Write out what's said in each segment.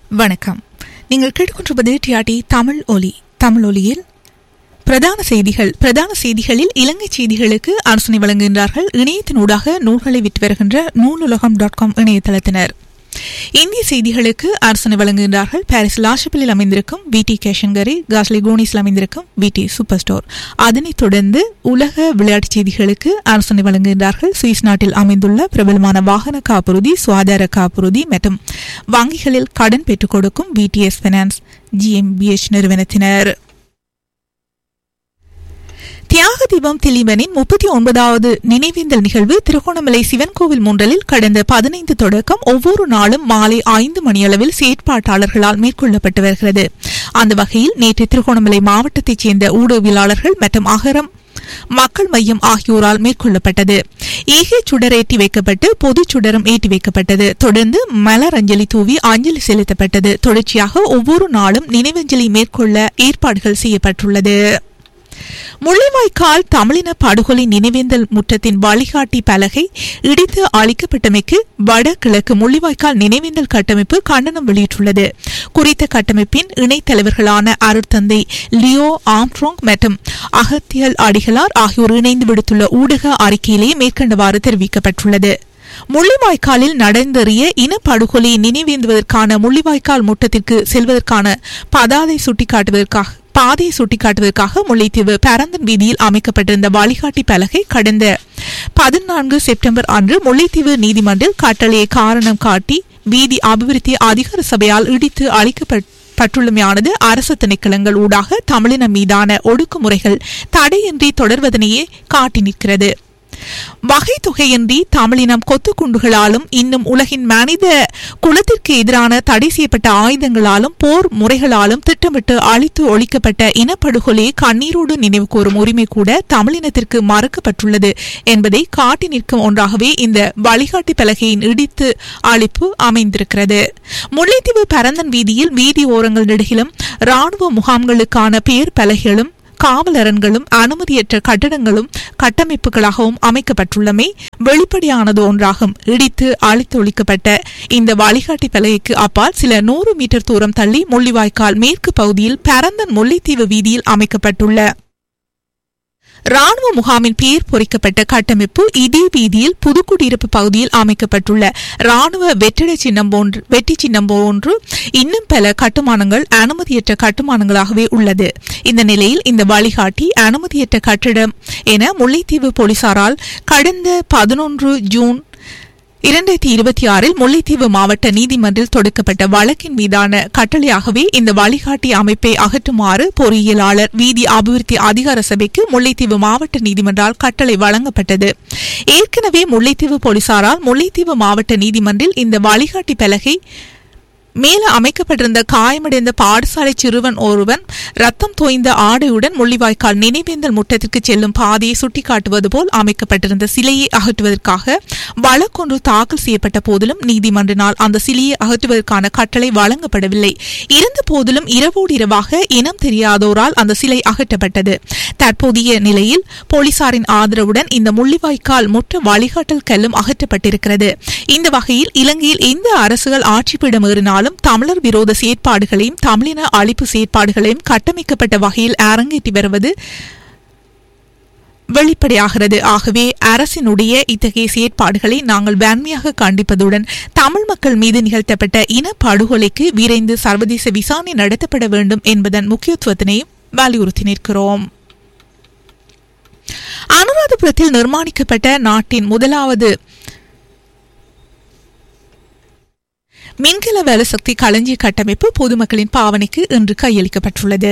வணக்கம் நீங்கள் கேட்டுக்கொண்டிருப்பது டிஆர்டி தமிழ் ஒலி தமிழ் ஒலியில் பிரதான செய்திகள் பிரதான செய்திகளில் இலங்கை செய்திகளுக்கு ஆலோசனை வழங்குகின்றார்கள் இணையத்தினூடாக நூல்களை விற்று வருகின்ற நூலுலகம் டாட் காம் இணையதளத்தினர் இந்திய செய்திகளுக்கு ஆலோசனை வழங்குகின்றார்கள் பாரிஸ் லாஷப்பிலில் அமைந்திருக்கும் வி டி கேஷன்கரி காஸ்லி கோனிஸில் அமைந்திருக்கும் வி டி சூப்பர் ஸ்டோர் அதனைத் தொடர்ந்து உலக விளையாட்டுச் செய்திகளுக்கு ஆலோசனை வழங்குகின்றார்கள் சுவிஸ் நாட்டில் அமைந்துள்ள பிரபலமான வாகன காப்புறுதி சுகாதார காப்புறுதி மற்றும் வங்கிகளில் கடன் பெற்றுக் கொடுக்கும் விடிஎஸ் பைனான்ஸ் ஜிஎம்பிஎச் நிறுவனத்தினர் தியாக தீபம் திலீபனின் முப்பத்தி ஒன்பதாவது நினைவேந்தல் நிகழ்வு திருகோணமலை சிவன் கோவில் முன்றலில் கடந்த பதினைந்து தொடக்கம் ஒவ்வொரு நாளும் மாலை ஐந்து மணியளவில் செயற்பாட்டாளர்களால் மேற்கொள்ளப்பட்டு வருகிறது அந்த வகையில் நேற்று திருகோணமலை மாவட்டத்தைச் சேர்ந்த ஊடகவியலாளர்கள் மற்றும் அகரம் மக்கள் மையம் ஆகியோரால் மேற்கொள்ளப்பட்டது ஈகை சுடர் ஏற்றி வைக்கப்பட்டு பொது சுடரும் ஏற்றி வைக்கப்பட்டது தொடர்ந்து மலர் அஞ்சலி தூவி அஞ்சலி செலுத்தப்பட்டது தொடர்ச்சியாக ஒவ்வொரு நாளும் நினைவஞ்சலி மேற்கொள்ள ஏற்பாடுகள் செய்யப்பட்டுள்ளது முள்ளிவாய்க்கால் தமிழின படுகொலை நினைவேந்தல் முற்றத்தின் வழிகாட்டி பலகை இடித்து அளிக்கப்பட்டமைக்கு வடகிழக்கு முள்ளிவாய்க்கால் நினைவேந்தல் கட்டமைப்பு கண்டனம் வெளியிட்டுள்ளது குறித்த கட்டமைப்பின் இணைத் தலைவர்களான அருட்தந்தை லியோ ஆம்ட்ரோங் மற்றும் அகத்தியல் அடிகளார் ஆகியோர் இணைந்து விடுத்துள்ள ஊடக அறிக்கையிலேயே மேற்கண்டவாறு தெரிவிக்கப்பட்டுள்ளது முள்ளிவாய்க்காலில் நடந்தேறிய இனப்படுகொலையை நினைவேந்துவதற்கான முள்ளிவாய்க்கால் முட்டத்திற்கு செல்வதற்கான பதாதை சுட்டிக்காட்டுவதற்காக பாதையை சுட்டிக்காட்டுவதற்காக முல்லைத்தீவு பரந்தன் வீதியில் அமைக்கப்பட்டிருந்த வழிகாட்டி பலகை கடந்த பதினான்கு செப்டம்பர் அன்று முல்லைத்தீவு நீதிமன்றில் கட்டளையை காரணம் காட்டி வீதி அபிவிருத்தி அதிகார சபையால் இடித்து அளிக்கப்பட்ட பட்டுள்ளமையானது அரசு திணைக்களங்கள் ஊடாக தமிழினம் மீதான ஒடுக்குமுறைகள் தடையின்றி தொடர்வதனையே காட்டி நிற்கிறது வகை தொகையின்றி தமிழினம் கொத்து குண்டுகளாலும் இன்னும் உலகின் மனித குலத்திற்கு எதிரான தடை செய்யப்பட்ட ஆயுதங்களாலும் போர் முறைகளாலும் திட்டமிட்டு அழித்து ஒழிக்கப்பட்ட இனப்படுகொலையை கண்ணீரோடு நினைவு கூறும் உரிமை கூட தமிழினத்திற்கு மறுக்கப்பட்டுள்ளது என்பதை காட்டி நிற்கும் ஒன்றாகவே இந்த வழிகாட்டி பலகையின் இடித்து அழிப்பு அமைந்திருக்கிறது முல்லைத்தீவு பரந்தன் வீதியில் வீதி ஓரங்கள் நெடுகிலும் ராணுவ முகாம்களுக்கான பெயர் பலகைகளும் காவலரன்களும் அனுமதியற்ற கட்டடங்களும் கட்டமைப்புகளாகவும் அமைக்கப்பட்டுள்ளமை வெளிப்படையானது ஒன்றாகும் இடித்து அழித்து ஒழிக்கப்பட்ட இந்த வழிகாட்டி பலகைக்கு அப்பால் சில நூறு மீட்டர் தூரம் தள்ளி முள்ளிவாய்க்கால் மேற்கு பகுதியில் பரந்தன் முல்லைத்தீவு வீதியில் அமைக்கப்பட்டுள்ள ராணுவ முகாமின் பெயர் பொறிக்கப்பட்ட கட்டமைப்பு இதே வீதியில் புதுக்குடியிருப்பு பகுதியில் அமைக்கப்பட்டுள்ள ராணுவ வெற்றிட சின்னம் போன்று வெற்றி சின்னம் போன்று இன்னும் பல கட்டுமானங்கள் அனுமதியற்ற கட்டுமானங்களாகவே உள்ளது இந்த நிலையில் இந்த வழிகாட்டி அனுமதியற்ற கட்டிடம் என முல்லைத்தீவு போலீசாரால் கடந்த பதினொன்று ஜூன் இரண்டாயிரத்தி இருபத்தி ஆறில் முல்லைத்தீவு மாவட்ட நீதிமன்றில் தொடுக்கப்பட்ட வழக்கின் மீதான கட்டளையாகவே இந்த வழிகாட்டி அமைப்பை அகற்றுமாறு பொறியியலாளர் வீதி அபிவிருத்தி அதிகார சபைக்கு முல்லைத்தீவு மாவட்ட நீதிமன்றால் கட்டளை வழங்கப்பட்டது ஏற்கனவே முல்லைத்தீவு போலீசாரால் முல்லைத்தீவு மாவட்ட நீதிமன்றில் இந்த வழிகாட்டி பலகை மேல அமைக்கப்பட்டிருந்த காயமடைந்த பாடசாலை சிறுவன் ஒருவன் ரத்தம் தோய்ந்த ஆடையுடன் முள்ளிவாய்க்கால் நினைவேந்தல் முட்டத்திற்கு செல்லும் பாதையை சுட்டிக்காட்டுவது போல் அமைக்கப்பட்டிருந்த சிலையை அகற்றுவதற்காக வழக்கொன்று தாக்கல் செய்யப்பட்ட போதிலும் நீதிமன்றினால் அந்த சிலையை அகற்றுவதற்கான கட்டளை வழங்கப்படவில்லை இருந்த போதிலும் இரவோடு இரவாக இனம் தெரியாதோரால் அந்த சிலை அகற்றப்பட்டது தற்போதைய நிலையில் போலீசாரின் ஆதரவுடன் இந்த முள்ளிவாய்க்கால் முற்ற வழிகாட்டல் கல்லும் அகற்றப்பட்டிருக்கிறது இந்த வகையில் இலங்கையில் எந்த அரசுகள் ஆட்சிப்பிடம் ஏறினாலும் இருந்தாலும் தமிழர் விரோத செயற்பாடுகளையும் தமிழின அழிப்பு செயற்பாடுகளையும் கட்டமைக்கப்பட்ட வகையில் அரங்கேற்றி வருவது வெளிப்படையாகிறது ஆகவே அரசினுடைய இத்தகைய செயற்பாடுகளை நாங்கள் வன்மையாக கண்டிப்பதுடன் தமிழ் மக்கள் மீது நிகழ்த்தப்பட்ட இன படுகொலைக்கு விரைந்து சர்வதேச விசாரணை நடத்தப்பட வேண்டும் என்பதன் முக்கியத்துவத்தினையும் வலியுறுத்தி நிற்கிறோம் அனுராதபுரத்தில் நிர்மாணிக்கப்பட்ட நாட்டின் முதலாவது மின்கல வேலசக்தி களஞ்சிய கட்டமைப்பு பொதுமக்களின் பாவனைக்கு இன்று கையளிக்கப்பட்டுள்ளது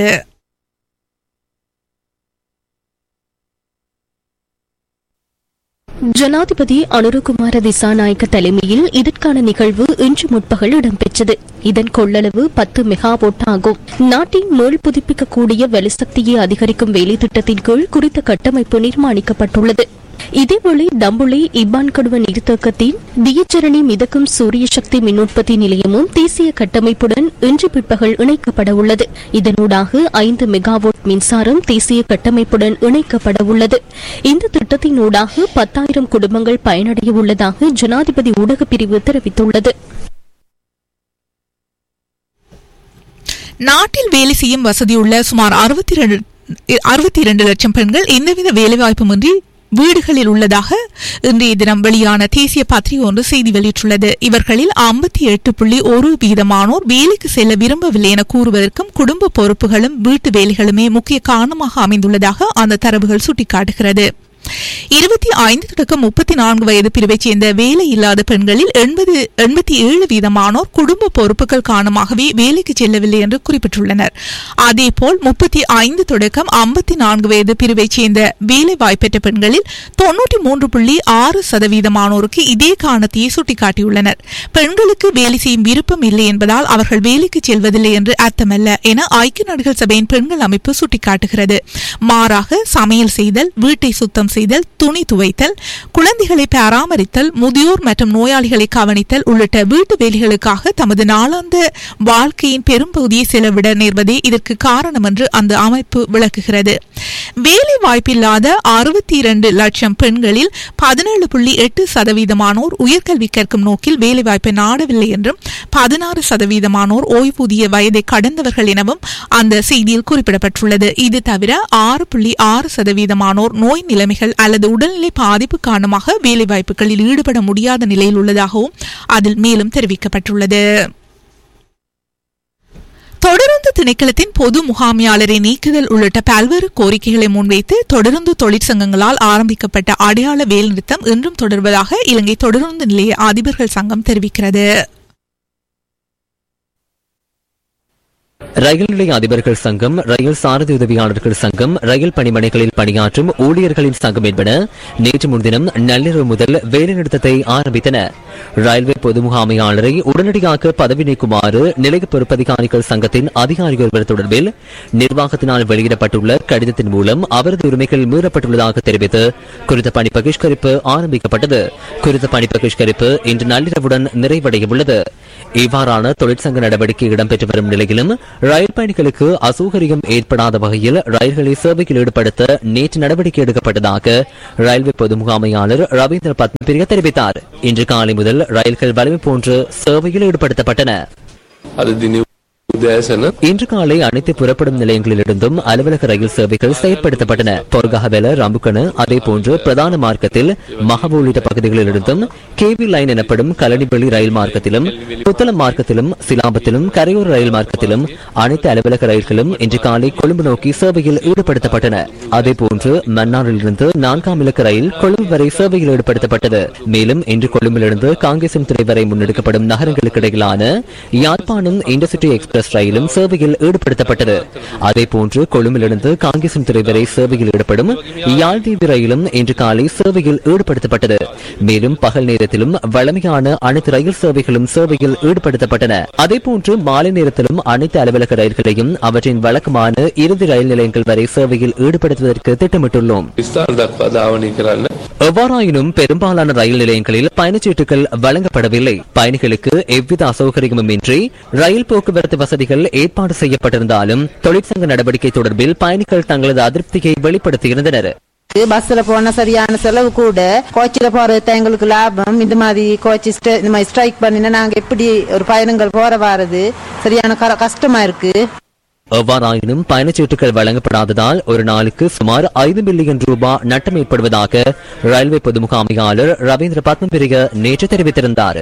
ஜனாதிபதி அனுரகுமார திசாநாயக்க தலைமையில் இதற்கான நிகழ்வு இன்று முற்பகல் இடம்பெற்றது இதன் கொள்ளளவு பத்து மெகாவோட் ஆகும் நாட்டின் மேல் புதுப்பிக்கக்கூடிய வலுசக்தியை அதிகரிக்கும் வேலை திட்டத்தின் கீழ் குறித்த கட்டமைப்பு நிர்மாணிக்கப்பட்டுள்ளது இதேவேளை தம்புளை இப்பான் கடுவ நீர்த்தேக்கத்தின் தியச்சரணி மிதக்கும் சூரிய சக்தி மின் உற்பத்தி நிலையமும் தேசிய கட்டமைப்புடன் இன்று பிற்பகல் இணைக்கப்பட உள்ளது இதனூடாக ஐந்து மெகாவாட் மின்சாரம் தேசிய கட்டமைப்புடன் இணைக்கப்பட உள்ளது இந்த திட்டத்தினூடாக பத்தாயிரம் குடும்பங்கள் பயனடைய உள்ளதாக ஜனாதிபதி ஊடகப் பிரிவு தெரிவித்துள்ளது நாட்டில் வேலை செய்யும் வசதியுள்ள சுமார் அறுபத்தி ரெண்டு அறுபத்தி இரண்டு லட்சம் பெண்கள் எந்தவித வேலைவாய்ப்புமின்றி வீடுகளில் உள்ளதாக இன்றைய தினம் வெளியான தேசிய பத்திரிகை ஒன்று செய்தி வெளியிட்டுள்ளது இவர்களில் ஐம்பத்தி எட்டு புள்ளி ஒரு வீதமானோர் வேலைக்கு செல்ல விரும்பவில்லை என கூறுவதற்கும் குடும்ப பொறுப்புகளும் வீட்டு வேலைகளுமே முக்கிய காரணமாக அமைந்துள்ளதாக அந்த தரவுகள் சுட்டிக்காட்டுகிறது இருபத்தி ஐந்து தொடக்கம் முப்பத்தி நான்கு வயது பிரிவைச் சேர்ந்த வேலை இல்லாத பெண்களில் எண்பது எண்பத்தி ஏழு வீதமானோர் குடும்ப பொறுப்புகள் காரணமாகவே வேலைக்கு செல்லவில்லை என்று குறிப்பிட்டுள்ளனர் அதேபோல் முப்பத்தி ஐந்து தொடக்கம் ஐம்பத்தி நான்கு வயது பிரிவைச் சேர்ந்த வேலை வாய்ப்பெற்ற பெண்களில் தொன்னூற்றி மூன்று புள்ளி ஆறு சதவீதமானோருக்கு இதே காரணத்தையே சுட்டிக்காட்டியுள்ளனர் பெண்களுக்கு வேலை செய்யும் விருப்பம் இல்லை என்பதால் அவர்கள் வேலைக்கு செல்வதில்லை என்று அர்த்தமல்ல என ஐக்கிய நாடுகள் சபையின் பெண்கள் அமைப்பு சுட்டிக்காட்டுகிறது மாறாக சமையல் செய்தல் வீட்டை சுத்தம் செய்தல் துணி துவைத்தல் குழந்தைகளை பராமரித்தல் முதியோர் மற்றும் நோயாளிகளை கவனித்தல் உள்ளிட்ட வீட்டு வேலைகளுக்காக தமது நாளாந்த வாழ்க்கையின் பெரும்பகுதியை செலவிட நேர்வதே இதற்கு காரணம் என்று அந்த அமைப்பு விளக்குகிறது வேலை வாய்ப்பில்லாத அறுபத்தி இரண்டு லட்சம் பெண்களில் பதினேழு புள்ளி எட்டு சதவீதமானோர் உயர்கல்வி கற்கும் நோக்கில் வேலைவாய்ப்பை நாடவில்லை என்றும் பதினாறு சதவீதமானோர் ஓய்வூதிய வயதை கடந்தவர்கள் எனவும் அந்த செய்தியில் குறிப்பிடப்பட்டுள்ளது இது தவிர ஆறு புள்ளி ஆறு சதவீதமானோர் நோய் நிலைமைகள் அல்லது உடல்நிலை பாதிப்பு காரணமாக வேலைவாய்ப்புகளில் ஈடுபட முடியாத நிலையில் உள்ளதாகவும் அதில் மேலும் தெரிவிக்கப்பட்டுள்ளது தொடருந்து திணைக்களத்தின் பொது முகாமையாளரை நீக்குதல் உள்ளிட்ட பல்வேறு கோரிக்கைகளை முன்வைத்து தொடருந்து தொழிற்சங்கங்களால் ஆரம்பிக்கப்பட்ட அடையாள வேலைநிறுத்தம் இன்றும் தொடர்வதாக இலங்கை தொடருந்து நிலைய அதிபர்கள் சங்கம் தெரிவிக்கிறது ரயில் நிலைய அதிபர்கள் சங்கம் ரயில் சாரதி உதவியாளர்கள் சங்கம் ரயில் பணிமனைகளில் பணியாற்றும் ஊழியர்களின் சங்கம் என்பன நேற்று முன்தினம் நள்ளிரவு முதல் வேலைநிறுத்தத்தை ஆரம்பித்தன ரயில்வே பொது முகாமையாளரை உடனடியாக பதவி நீக்குமாறு நிலைய பொறுப்பதிகாரிகள் சங்கத்தின் அதிகாரி ஒருவர் தொடர்பில் நிர்வாகத்தினால் வெளியிடப்பட்டுள்ள கடிதத்தின் மூலம் அவரது உரிமைகள் மீறப்பட்டுள்ளதாக தெரிவித்து குறித்த பணி பகிஷ்கரிப்பு ஆரம்பிக்கப்பட்டது குறித்த பணி பகிஷ்கரிப்பு இன்று நள்ளிரவுடன் நிறைவடைய உள்ளது இவ்வாறான தொழிற்சங்க நடவடிக்கை இடம்பெற்று வரும் நிலையிலும் ரயில் பயணிகளுக்கு அசௌகரியம் ஏற்படாத வகையில் ரயில்களை சேவையில் ஈடுபடுத்த நேற்று நடவடிக்கை எடுக்கப்பட்டதாக ரயில்வே பொது முகாமையாளர் ரவீந்திர பத்மபிரியா தெரிவித்தார் இன்று காலை முதல் ரயில்கள் வலிமை போன்று சேவையில் ஈடுபடுத்தப்பட்டன අද දින උදෑසන இன்று காலை அனைத்து புறப்படும் நிலையங்களிலிருந்தும் அலுவலக ரயில் சேவைகள் செயற்படுத்தப்பட்டன பொர்கஹவெல ரம்புக்கன அதே போன்று பிரதான மார்க்கத்தில் மகவ உள்ளிட்ட பகுதிகளிலிருந்தும் கேவி லைன் எனப்படும் கலனிப்பள்ளி ரயில் மார்க்கத்திலும் புத்தளம் மார்க்கத்திலும் சிலாபத்திலும் கரையோர ரயில் மார்க்கத்திலும் அனைத்து அலுவலக ரயில்களும் இன்று காலை கொழும்பு நோக்கி சேவையில் ஈடுபடுத்தப்பட்டன அதே போன்று மன்னாரிலிருந்து நான்காம் இலக்க ரயில் கொழும்பு வரை சேவையில் ஈடுபடுத்தப்பட்டது மேலும் இன்று கொழும்பிலிருந்து காங்கேசன் துறை வரை முன்னெடுக்கப்படும் நகரங்களுக்கு இடையிலான யாழ்ப்பாணம் இன்டர்சிட்டி எக்ஸ்பிரஸ் ரயிலும் சேவையில் ஈடுபடுத்தப்பட்டது அதே போன்று கொழும்பிலிருந்து காங்கேசன் துறை வரை சேவையில் ஈடுபடும் யாழ்தீவு ரயிலும் இன்று காலை சேவையில் ஈடுபடுத்தப்பட்டது மேலும் பகல் நேரத்திலும் வழமையான அனைத்து ரயில் சேவைகளும் சேவையில் ஈடுபடுத்தப்பட்டன அதே போன்று மாலை நேரத்திலும் அனைத்து அலுவலக ரயில்களையும் அவற்றின் வழக்கமான இறுதி ரயில் நிலையங்கள் வரை சேவையில் ஈடுபடுத்துவதற்கு திட்டமிட்டுள்ளோம் ස්ථාන දක්වා ධාවනය කරන්න எவ்வாறாயினும் பெரும்பாலான ரயில் நிலையங்களில் பயணச்சீட்டுகள் வழங்கப்படவில்லை பயணிகளுக்கு எவ்வித அசௌகரியமும் இன்றி ரயில் போக்குவரத்து வசதிகள் ஏற்பாடு செய்யப்பட்டிருந்தாலும் தொழிற்சங்க நடவடிக்கை தொடர்பில் பயணிகள் தங்களது அதிருப்தியை வெளிப்படுத்தியிருந்தனர் பஸ்ல போனா சரியான செலவு கூட கோச்சில போறது தான் எங்களுக்கு லாபம் இந்த மாதிரி கோச்சி ஸ்ட்ரை- இந்த மாதிரி ஸ்ட்ரைக் பண்ணினா நாங்க எப்படி ஒரு பயணங்கள் போற வாரது சரியான க- கஷ்டமா இருக்கு எவ்வாறாயினும் பயணச்சீட்டுகள் வழங்கப்படாததால் ஒரு நாளுக்கு சுமார் ஐந்து மில்லியன் ரூபாய் நட்டம் ஏற்படுவதாக ரயில்வே பொது முகாமையாளர் ரவீந்திர பத்மபிரிக நேற்று தெரிவித்திருந்தார்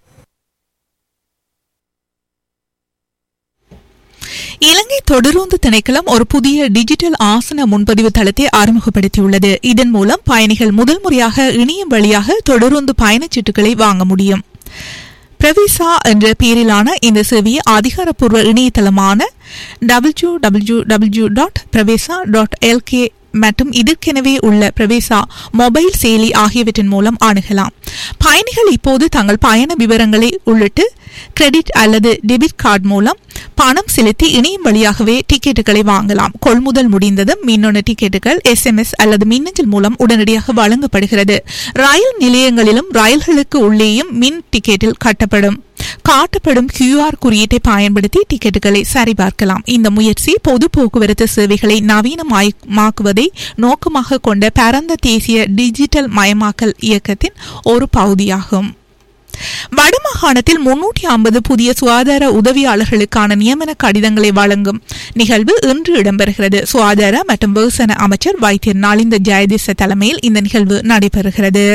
இலங்கை தொடருந்து திணைக்களம் ஒரு புதிய டிஜிட்டல் ஆசன முன்பதிவு தளத்தை அறிமுகப்படுத்தியுள்ளது இதன் மூலம் பயணிகள் முதல் முறையாக இணையம் வழியாக தொடருந்து பயணச்சீட்டுகளை வாங்க முடியும் பிரவிசா என்ற பெயரிலான இந்த சேவையை அதிகாரப்பூர்வ இணையதளமான W W W dot Pravesha dot LK மற்றும் இதற்கெனவே உள்ள பிரவேசா மொபைல் செயலி ஆகியவற்றின் மூலம் அணுகலாம் பயணிகள் இப்போது தங்கள் பயண விவரங்களை உள்ளிட்டு கிரெடிட் அல்லது டெபிட் கார்டு மூலம் பணம் செலுத்தி இணையம் வழியாகவே டிக்கெட்டுகளை வாங்கலாம் கொள்முதல் முடிந்ததும் மின்னணு டிக்கெட்டுகள் எஸ்எம்எஸ் அல்லது மின்னஞ்சல் மூலம் உடனடியாக வழங்கப்படுகிறது ரயில் நிலையங்களிலும் ரயில்களுக்கு உள்ளேயும் மின் டிக்கெட்டில் கட்டப்படும் காட்டப்படும் கியூஆர் குறியீட்டை பயன்படுத்தி டிக்கெட்டுகளை சரிபார்க்கலாம் இந்த முயற்சி பொது போக்குவரத்து சேவைகளை நவீனமாக்குவதை நோக்கமாக கொண்ட பரந்த தேசிய டிஜிட்டல் மயமாக்கல் இயக்கத்தின் ஒரு பகுதியாகும் வடமாகாணத்தில் முன்னூற்றி ஐம்பது புதிய சுகாதார உதவியாளர்களுக்கான நியமன கடிதங்களை வழங்கும் நிகழ்வு இன்று இடம்பெறுகிறது சுகாதார மற்றும் வெகுசன அமைச்சர் வைத்தியர் நாளிந்த ஜெயதிச தலைமையில் இந்த நிகழ்வு நடைபெறுகிறது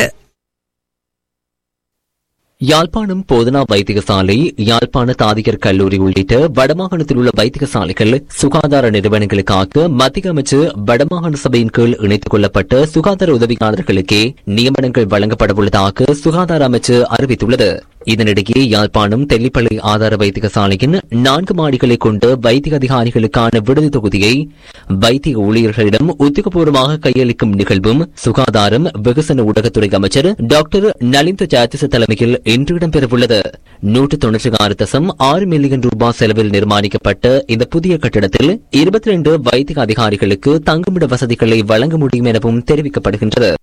யாழ்ப்பாணம் போதனா வைத்தியசாலை யாழ்ப்பாண தாதிகர் கல்லூரி உள்ளிட்ட வடமாகாணத்தில் உள்ள வைத்தியசாலைகள் சுகாதார நிறுவனங்களுக்காக மத்திய அமைச்சு வடமாகாண சபையின் கீழ் இணைத்துக் கொள்ளப்பட்ட சுகாதார உதவியாளர்களுக்கே நியமனங்கள் வழங்கப்படவுள்ளதாக சுகாதார அமைச்சு அறிவித்துள்ளது இதனிடையே யாழ்ப்பாணம் தெல்லிப்பள்ளி ஆதார வைத்தியசாலையின் நான்கு மாடிகளை கொண்ட வைத்திய அதிகாரிகளுக்கான விடுதி தொகுதியை வைத்திய ஊழியர்களிடம் உத்தியோகபூர்வமாக கையளிக்கும் நிகழ்வும் சுகாதாரம் வெகுசன ஊடகத்துறை அமைச்சர் டாக்டர் நலிந்த ஜாத்திச தலைமையில் இன்று இடம்பெறவுள்ளது நூற்று தொன்னூற்றி ஆறு தசம் ஆறு மில்லியன் ரூபாய் செலவில் நிர்மாணிக்கப்பட்ட இந்த புதிய கட்டிடத்தில் இருபத்தி ரெண்டு வைத்திய அதிகாரிகளுக்கு தங்குமிட வசதிகளை வழங்க முடியும் எனவும் தெரிவிக்கப்படுகின்றது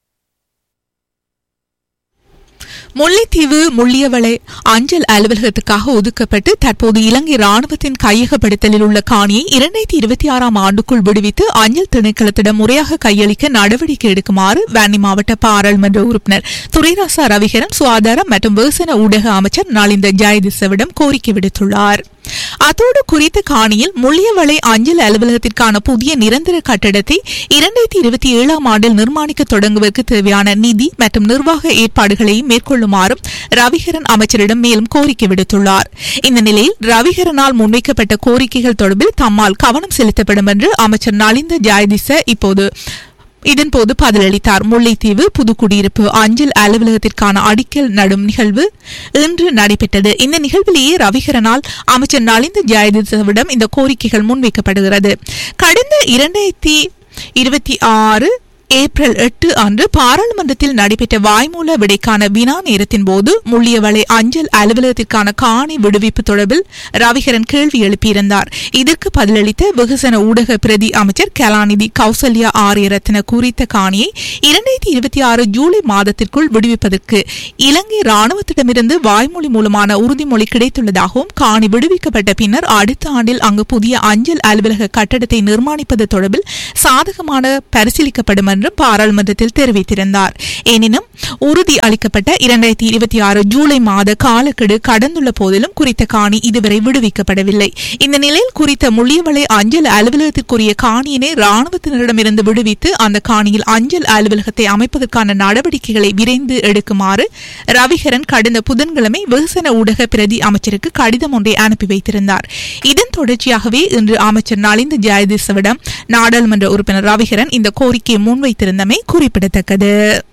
முல்லைத்தீவு முள்ளியவளை அஞ்சல் அலுவலகத்துக்காக ஒதுக்கப்பட்டு தற்போது இலங்கை ராணுவத்தின் கையகப்படுத்தலில் உள்ள காணியை இரண்டாயிரத்தி இருபத்தி ஆறாம் ஆண்டுக்குள் விடுவித்து அஞ்சல் திணைக்களத்திடம் முறையாக கையளிக்க நடவடிக்கை எடுக்குமாறு வன்னி மாவட்ட பாராளுமன்ற உறுப்பினர் துரைராசா ரவிகரன் சுகாதாரம் மற்றும் விவசாய ஊடக அமைச்சர் நலிந்த ஜெயதிசவிடம் கோரிக்கை விடுத்துள்ளார் அத்தோடு குறித்த காணியில் முள்ளியவளை அஞ்சல் அலுவலகத்திற்கான புதிய நிரந்தர கட்டடத்தை இரண்டாயிரத்தி இருபத்தி ஏழாம் ஆண்டில் நிர்மாணிக்க தொடங்குவதற்கு தேவையான நிதி மற்றும் நிர்வாக ஏற்பாடுகளை மேற்கொள்ளுமாறும் ரவிகரன் அமைச்சரிடம் மேலும் கோரிக்கை விடுத்துள்ளார் இந்த நிலையில் ரவிகரனால் முன்வைக்கப்பட்ட கோரிக்கைகள் தொடர்பில் தம்மால் கவனம் செலுத்தப்படும் என்று அமைச்சர் நலிந்த ஜாயதிச இப்போது இதன்போது பதிலளித்தார் முல்லைத்தீவு புதுக்குடியிருப்பு அஞ்சல் அலுவலகத்திற்கான அடிக்கல் நடும் நிகழ்வு இன்று நடைபெற்றது இந்த நிகழ்விலேயே ரவிகரனால் அமைச்சர் நலிந்த ஜெயதிசவிடம் இந்த கோரிக்கைகள் முன்வைக்கப்படுகிறது கடந்த இரண்டாயிரத்தி இருபத்தி ஆறு ஏப்ரல் எட்டு அன்று பாராளுமன்றத்தில் நடைபெற்ற வாய்மூல விடைக்கான வினா நேரத்தின் போது முள்ளியவளை அஞ்சல் அலுவலகத்திற்கான காணி விடுவிப்பு தொடர்பில் ரவிகரன் கேள்வி எழுப்பியிருந்தார் இதற்கு பதிலளித்த வெகுசன ஊடக பிரதி அமைச்சர் கலாநிதி கௌசல்யா ஆரியரத்ன குறித்த காணியை இரண்டாயிரத்தி இருபத்தி ஆறு ஜூலை மாதத்திற்குள் விடுவிப்பதற்கு இலங்கை ராணுவத்திடமிருந்து வாய்மொழி மூலமான உறுதிமொழி கிடைத்துள்ளதாகவும் காணி விடுவிக்கப்பட்ட பின்னர் அடுத்த ஆண்டில் அங்கு புதிய அஞ்சல் அலுவலக கட்டடத்தை நிர்மாணிப்பது தொடர்பில் சாதகமான பரிசீலிக்கப்படும் என்றும் பாராளுமன்றத்தில் தெரிவித்திருந்தார் எனினும் உறுதி அளிக்கப்பட்ட இரண்டாயிரத்தி இருபத்தி ஆறு ஜூலை மாத காலக்கெடு கடந்துள்ள போதிலும் குறித்த காணி இதுவரை விடுவிக்கப்படவில்லை இந்த நிலையில் குறித்த முள்ளியவளை அஞ்சல் அலுவலகத்திற்குரிய காணியினை ராணுவத்தினரிடமிருந்து விடுவித்து அந்த காணியில் அஞ்சல் அலுவலகத்தை அமைப்பதற்கான நடவடிக்கைகளை விரைந்து எடுக்குமாறு ரவிகரன் கடந்த புதன்கிழமை வெகுசன ஊடக பிரதி அமைச்சருக்கு கடிதம் ஒன்றை அனுப்பி வைத்திருந்தார் இதன் தொடர்ச்சியாகவே இன்று அமைச்சர் நலிந்த ஜெயதிசவிடம் நாடாளுமன்ற உறுப்பினர் ரவிகரன் இந்த கோரிக்கையை முன்வைத்திருந்தமை குறிப்பிடத்தக்கது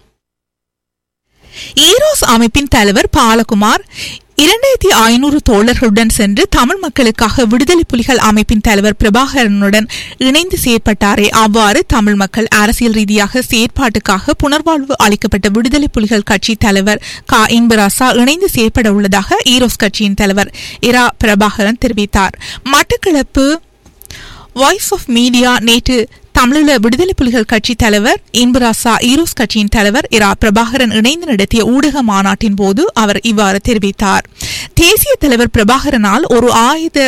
ஈரோஸ் அமைப்பின் தலைவர் பாலகுமார் இரண்டாயிரத்தி ஐநூறு தோழர்களுடன் சென்று தமிழ் மக்களுக்காக விடுதலை புலிகள் அமைப்பின் தலைவர் பிரபாகரனுடன் இணைந்து செயற்பட்டாரே அவ்வாறு தமிழ் மக்கள் அரசியல் ரீதியாக செயற்பாட்டுக்காக புனர்வாழ்வு அளிக்கப்பட்ட விடுதலை புலிகள் கட்சி தலைவர் க இன்பராசா இணைந்து செயற்பட உள்ளதாக ஈரோஸ் கட்சியின் தலைவர் இரா பிரபாகரன் தெரிவித்தார் மட்டக்களப்பு வாய்ஸ் ஆஃப் மீடியா நேற்று தமிழீழ விடுதலை புலிகள் கட்சி தலைவர் இன்பராசா ஈரோஸ் கட்சியின் தலைவர் இரா பிரபாகரன் இணைந்து நடத்திய ஊடக மாநாட்டின் போது அவர் இவ்வாறு தெரிவித்தார் தேசிய தலைவர் பிரபாகரனால் ஒரு ஆயுத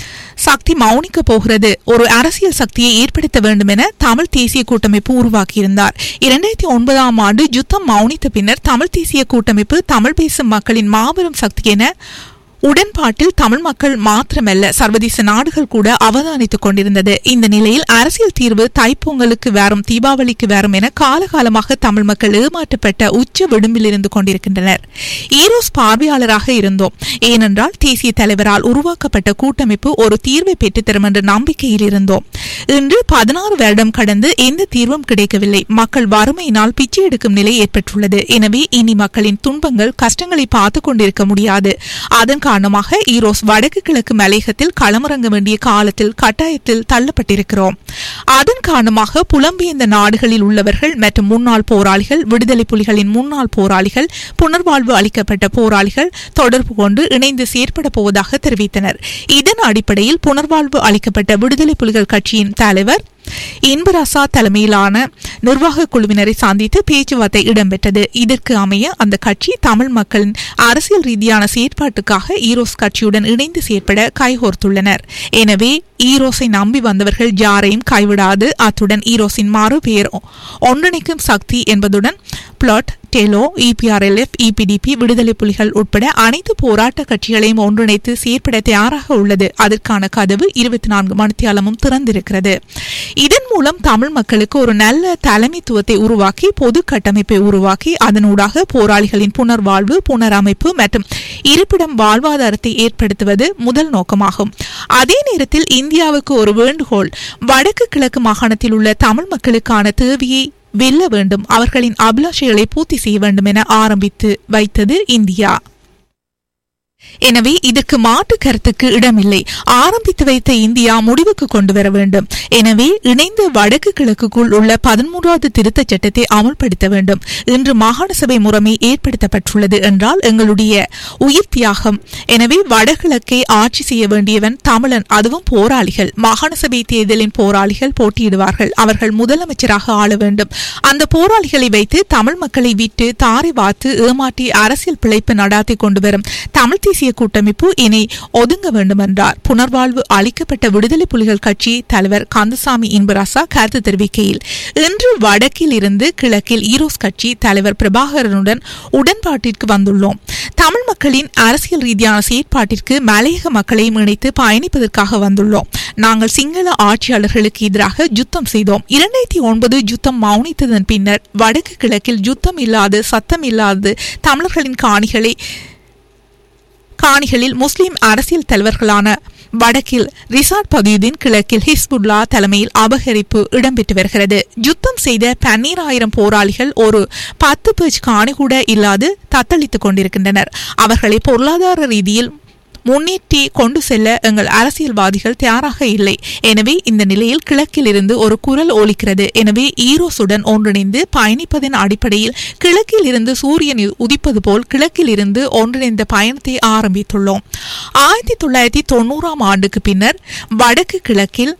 சக்தி மௌனிக்க போகிறது ஒரு அரசியல் சக்தியை ஏற்படுத்த வேண்டும் என தமிழ் தேசிய கூட்டமைப்பு உருவாக்கியிருந்தார் இரண்டாயிரத்தி ஒன்பதாம் ஆண்டு யுத்தம் மௌனித்த பின்னர் தமிழ் தேசிய கூட்டமைப்பு தமிழ் பேசும் மக்களின் மாபெரும் சக்தி என உடன்பாட்டில் தமிழ் மக்கள் மாத்திரமல்ல சர்வதேச நாடுகள் கூட அவதானித்துக் கொண்டிருந்தது இந்த நிலையில் அரசியல் தீர்வு தைப்பொங்கலுக்கு வரும் தீபாவளிக்கு வரும் என காலகாலமாக தமிழ் மக்கள் ஏமாற்றப்பட்ட உச்ச விடும்பில் இருந்து கொண்டிருக்கின்றனர் ஈரோஸ் பார்வையாளராக இருந்தோம் ஏனென்றால் தேசிய தலைவரால் உருவாக்கப்பட்ட கூட்டமைப்பு ஒரு தீர்வை பெற்றுத்தரும் என்ற நம்பிக்கையில் இருந்தோம் இன்று பதினாறு வருடம் கடந்து எந்த தீர்வும் கிடைக்கவில்லை மக்கள் வறுமையினால் பிச்சை எடுக்கும் நிலை ஏற்பட்டுள்ளது எனவே இனி மக்களின் துன்பங்கள் கஷ்டங்களை பார்த்துக் கொண்டிருக்க முடியாது அதன் காரணமாக ஈரோஸ் வடக்கு கிழக்கு மலையகத்தில் களமிறங்க வேண்டிய காலத்தில் கட்டாயத்தில் தள்ளப்பட்டிருக்கிறோம் அதன் காரணமாக புலம்பெயர்ந்த நாடுகளில் உள்ளவர்கள் மற்றும் முன்னாள் போராளிகள் விடுதலை புலிகளின் முன்னாள் போராளிகள் புனர்வாழ்வு அளிக்கப்பட்ட போராளிகள் தொடர்பு கொண்டு இணைந்து செயற்பட போவதாக தெரிவித்தனர் இதன் அடிப்படையில் புனர்வாழ்வு அளிக்கப்பட்ட விடுதலை புலிகள் கட்சியின் தலைவர் இன்பராசா தலைமையிலான நிர்வாக குழுவினரை சந்தித்து பேச்சுவார்த்தை இடம்பெற்றது இதற்கு அமைய அந்த கட்சி தமிழ் மக்களின் அரசியல் ரீதியான செயற்பாட்டுக்காக ஈரோஸ் கட்சியுடன் இணைந்து செயற்பட கைகோர்த்துள்ளனர் எனவே ஈரோஸை நம்பி வந்தவர்கள் யாரையும் கைவிடாது அத்துடன் ஈரோஸின் மறு பெயர் ஒன்றிணைக்கும் சக்தி என்பதுடன் பிளாட் டெலோ இபிஆர்எல்எஃப் இபிடிபி விடுதலை புலிகள் உட்பட அனைத்து போராட்ட கட்சிகளையும் ஒன்றிணைத்து செயற்பட தயாராக உள்ளது அதற்கான கதவு இருபத்தி நான்கு மணித்தியாலமும் திறந்திருக்கிறது இதன் மூலம் தமிழ் மக்களுக்கு ஒரு நல்ல தலைமைத்துவத்தை உருவாக்கி பொது கட்டமைப்பை உருவாக்கி அதனூடாக போராளிகளின் புனர்வாழ்வு புனரமைப்பு மற்றும் இருப்பிடம் வாழ்வாதாரத்தை ஏற்படுத்துவது முதல் நோக்கமாகும் அதே நேரத்தில் இந்தியாவுக்கு ஒரு வேண்டுகோள் வடக்கு கிழக்கு மாகாணத்தில் உள்ள தமிழ் மக்களுக்கான தேவையை வெல்ல வேண்டும் அவர்களின் அபிலாஷைகளை பூர்த்தி செய்ய வேண்டும் என ஆரம்பித்து வைத்தது இந்தியா எனவே இதற்கு மாற்று கருத்துக்கு இடமில்லை ஆரம்பித்து வைத்த இந்தியா முடிவுக்கு கொண்டு வர வேண்டும் எனவே இணைந்த வடக்கு கிழக்குக்குள் உள்ள பதிமூன்றாவது திருத்தச் சட்டத்தை அமல்படுத்த வேண்டும் இன்று மாகாண சபை முறைமை ஏற்படுத்தப்பட்டுள்ளது என்றால் எங்களுடைய உயிர் தியாகம் எனவே வடகிழக்கை ஆட்சி செய்ய வேண்டியவன் தமிழன் அதுவும் போராளிகள் மாகாண சபை தேர்தலின் போராளிகள் போட்டியிடுவார்கள் அவர்கள் முதலமைச்சராக ஆள வேண்டும் அந்த போராளிகளை வைத்து தமிழ் மக்களை விட்டு தாரை வாத்து ஏமாற்றி அரசியல் பிழைப்பு நடாத்தி கொண்டு வரும் தமிழ் தேசிய கூட்டமைப்பு இனி ஒதுங்க வேண்டும் என்றார் புனர்வாழ்வு அளிக்கப்பட்ட விடுதலை புலிகள் கட்சி தலைவர் கந்தசாமி இன்பராசா கருத்து தெரிவிக்கையில் இன்று வடக்கில் இருந்து கிழக்கில் ஈரோஸ் கட்சி தலைவர் பிரபாகரனுடன் உடன்பாட்டிற்கு வந்துள்ளோம் தமிழ் மக்களின் அரசியல் ரீதியான செயற்பாட்டிற்கு மலையக மக்களையும் இணைத்து பயணிப்பதற்காக வந்துள்ளோம் நாங்கள் சிங்கள ஆட்சியாளர்களுக்கு எதிராக யுத்தம் செய்தோம் இரண்டாயிரத்தி ஒன்பது யுத்தம் மௌனித்ததன் பின்னர் வடக்கு கிழக்கில் யுத்தம் இல்லாது சத்தம் இல்லாது தமிழர்களின் காணிகளை காணிகளில் முஸ்லிம் அரசியல் தலைவர்களான வடக்கில் ரிசார்ட் பதியுதீன் கிழக்கில் ஹிஸ்புல்லா தலைமையில் அபகரிப்பு இடம்பெற்று வருகிறது யுத்தம் செய்த பன்னீராயிரம் போராளிகள் ஒரு பத்து பேஜ் காணி கூட இல்லாது தத்தளித்துக் கொண்டிருக்கின்றனர் அவர்களை பொருளாதார ரீதியில் முன்னேற்றி கொண்டு செல்ல எங்கள் அரசியல்வாதிகள் தயாராக இல்லை எனவே இந்த நிலையில் கிழக்கில் இருந்து ஒரு குரல் ஒலிக்கிறது எனவே ஈரோஸுடன் ஒன்றிணைந்து பயணிப்பதன் அடிப்படையில் கிழக்கில் இருந்து சூரியன் உதிப்பது போல் கிழக்கில் இருந்து ஒன்றிணைந்த பயணத்தை ஆரம்பித்துள்ளோம் ஆயிரத்தி தொள்ளாயிரத்தி தொண்ணூறாம் ஆண்டுக்கு பின்னர் வடக்கு கிழக்கில்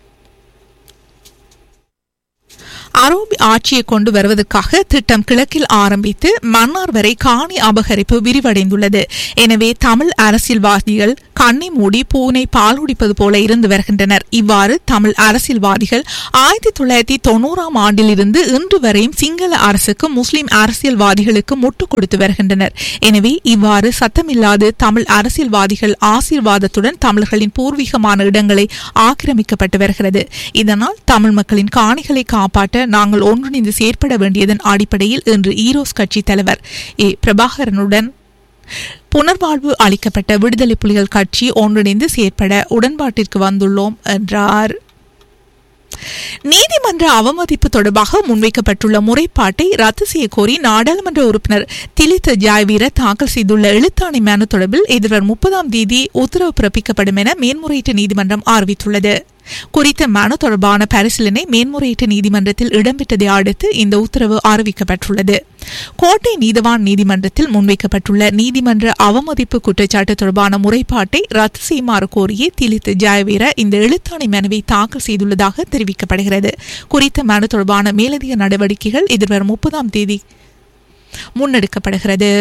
அரோபி ஆட்சியை கொண்டு வருவதற்காக திட்டம் கிழக்கில் ஆரம்பித்து மன்னார் வரை காணி அபகரிப்பு விரிவடைந்துள்ளது எனவே தமிழ் அரசியல்வாதிகள் கண்ணை மூடி பூனை பால் குடிப்பது போல இருந்து வருகின்றனர் இவ்வாறு தமிழ் அரசியல்வாதிகள் ஆயிரத்தி தொள்ளாயிரத்தி தொண்ணூறாம் ஆண்டிலிருந்து இன்று வரையும் சிங்கள அரசுக்கு முஸ்லிம் அரசியல்வாதிகளுக்கு முட்டு கொடுத்து வருகின்றனர் எனவே இவ்வாறு சத்தமில்லாது தமிழ் அரசியல்வாதிகள் ஆசீர்வாதத்துடன் தமிழர்களின் பூர்வீகமான இடங்களை ஆக்கிரமிக்கப்பட்டு வருகிறது இதனால் தமிழ் மக்களின் காணிகளை காப்பாற்ற நாங்கள் ஒன்றிணைந்து செயற்பட வேண்டியதன் அடிப்படையில் இன்று ஈரோஸ் கட்சி தலைவர் ஏ பிரபாகரனுடன் புனர்வாழ்வு அளிக்கப்பட்ட விடுதலை புலிகள் கட்சி ஒன்றிணைந்து செயற்பட உடன்பாட்டிற்கு வந்துள்ளோம் என்றார் நீதிமன்ற அவமதிப்பு தொடர்பாக முன்வைக்கப்பட்டுள்ள முறைப்பாட்டை ரத்து செய்ய கோரி நாடாளுமன்ற உறுப்பினர் திலித் ஜாய்வீர தாக்கல் செய்துள்ள எழுத்தாணை மனு தொடர்பில் எதிர்வரும் முப்பதாம் தேதி உத்தரவு பிறப்பிக்கப்படும் என மேன்முறையீட்டு நீதிமன்றம் அறிவித்துள்ளது குறித்த மனு தொடர்பான பரிசீலனை மேன்முறையீட்டு நீதிமன்றத்தில் இடம்பெற்றதை அடுத்து இந்த உத்தரவு அறிவிக்கப்பட்டுள்ளது கோட்டை நீதவான் நீதிமன்றத்தில் முன்வைக்கப்பட்டுள்ள நீதிமன்ற அவமதிப்பு குற்றச்சாட்டு தொடர்பான முறைப்பாட்டை ரத்து செய்யுமாறு கோரியே திலித் ஜெயவீர இந்த எழுத்தாணை மனுவை தாக்கல் செய்துள்ளதாக தெரிவிக்கப்படுகிறது குறித்த மனு தொடர்பான மேலதிக நடவடிக்கைகள் எதிர்வரும் முப்பதாம் தேதி முன்னெடுக்கப்படுகிறது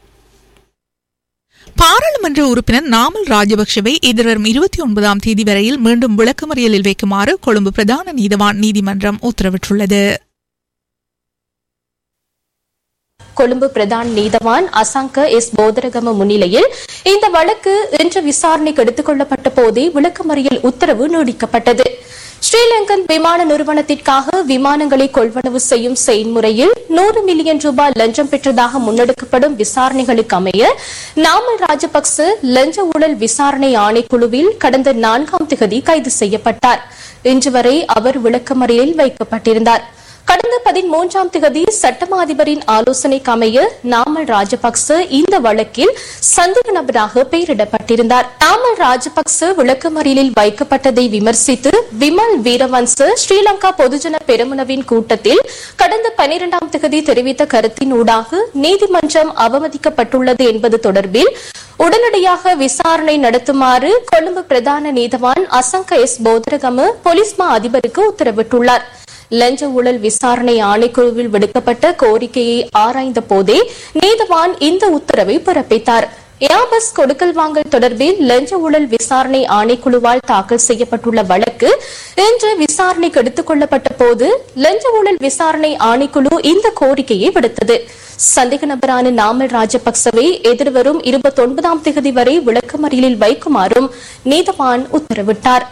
பாராளுமன்ற உறுப்பினர் நாமல் ராஜபக்சவை எதிர்வரும் இருபத்தி ஒன்பதாம் தேதி வரையில் மீண்டும் விளக்கமறியலில் வைக்குமாறு கொழும்பு பிரதான நீதவான் நீதிமன்றம் உத்தரவிட்டுள்ளது கொழும்பு பிரதான் நீதவான் அசங்க எஸ் போதரகம முன்னிலையில் இந்த வழக்கு இன்று விசாரணைக்கு எடுத்துக் கொள்ளப்பட்ட போதே விளக்கமறியல் உத்தரவு நீடிக்கப்பட்டது ஸ்ரீலங்கன் விமான நிறுவனத்திற்காக விமானங்களை கொள்வனவு செய்யும் செயல்முறையில் நூறு மில்லியன் ரூபாய் லஞ்சம் பெற்றதாக முன்னெடுக்கப்படும் விசாரணைகளுக்கு அமைய நாமல் ராஜபக்ச லஞ்ச ஊழல் விசாரணை ஆணைக்குழுவில் கடந்த நான்காம் திகதி கைது செய்யப்பட்டார் இன்று வரை அவர் விளக்கமறியலில் வைக்கப்பட்டிருந்தார் கடந்த பதிமூன்றாம் திகதி சட்டமா அதிபரின் ஆலோசனைக்கு அமைய நாமல் ராஜபக்ச இந்த வழக்கில் சந்தேக நபராக பெயரிடப்பட்டிருந்தார் நாமல் ராஜபக்ச விளக்கமறியலில் வைக்கப்பட்டதை விமர்சித்து விமல் வீரவன்ச ஸ்ரீலங்கா பொதுஜன பெருமுனவின் கூட்டத்தில் கடந்த பனிரெண்டாம் திகதி தெரிவித்த கருத்தினூடாக நீதிமன்றம் அவமதிக்கப்பட்டுள்ளது என்பது தொடர்பில் உடனடியாக விசாரணை நடத்துமாறு கொழும்பு பிரதான நீதவான் அசங்க எஸ் போதரகம போலீஸ் மா அதிபருக்கு உத்தரவிட்டுள்ளார் லஞ்ச ஊழல் விசாரணை ஆணைக்குழுவில் விடுக்கப்பட்ட கோரிக்கையை ஆராய்ந்த போதே நீதவான் இந்த உத்தரவை பிறப்பித்தார் ஏர்பஸ் கொடுக்கல் வாங்கல் தொடர்பில் லஞ்ச ஊழல் விசாரணை ஆணைக்குழுவால் தாக்கல் செய்யப்பட்டுள்ள வழக்கு இன்று விசாரணைக்கு எடுத்துக் கொள்ளப்பட்ட போது லஞ்ச ஊழல் விசாரணை ஆணைக்குழு இந்த கோரிக்கையை விடுத்தது சந்தேக நபரான நாமல் ராஜபக்சவை எதிர்வரும் இருபத்தொன்பதாம் தேதி வரை விளக்கமறியலில் வைக்குமாறும் நீதவான் உத்தரவிட்டார்